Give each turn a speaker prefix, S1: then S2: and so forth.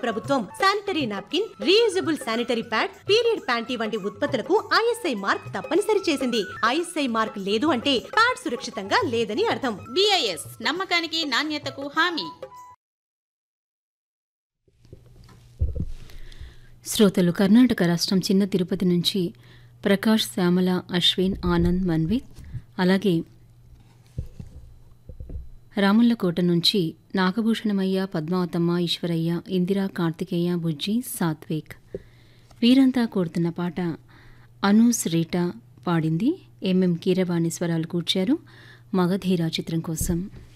S1: ప్రభుత్వం sanitary napkin reusable sanitary pad period panty వంటి ఉత్పత్తులకు ఐఎస్ఐ మార్క్ తప్పనిసరి చేసింది ఐఎస్ఐ మార్క్ లేదు అంటే ప్యాడ్ సురక్షితంగా లేదని అర్థం
S2: బిఐఎస్ నమ్మకానికి నాణ్యతకు హామీ
S3: శ్రోతలు కర్ణాటక రాష్ట్రం చిన్న తిరుపతి నుంచి ప్రకాష్ శ్యామల అశ్విన్ ఆనంద్ మన్విత్ అలాగే రాముల్లకోట నుంచి నాగభూషణమయ్య పద్మావతమ్మ ఈశ్వరయ్య ఇందిరా కార్తికేయ బుజ్జి సాత్విక్ వీరంతా కోరుతున్న పాట అనూస్ రీటా పాడింది ఎంఎం కీరవాణి స్వరాలు కూర్చారు మగధీరా చిత్రం కోసం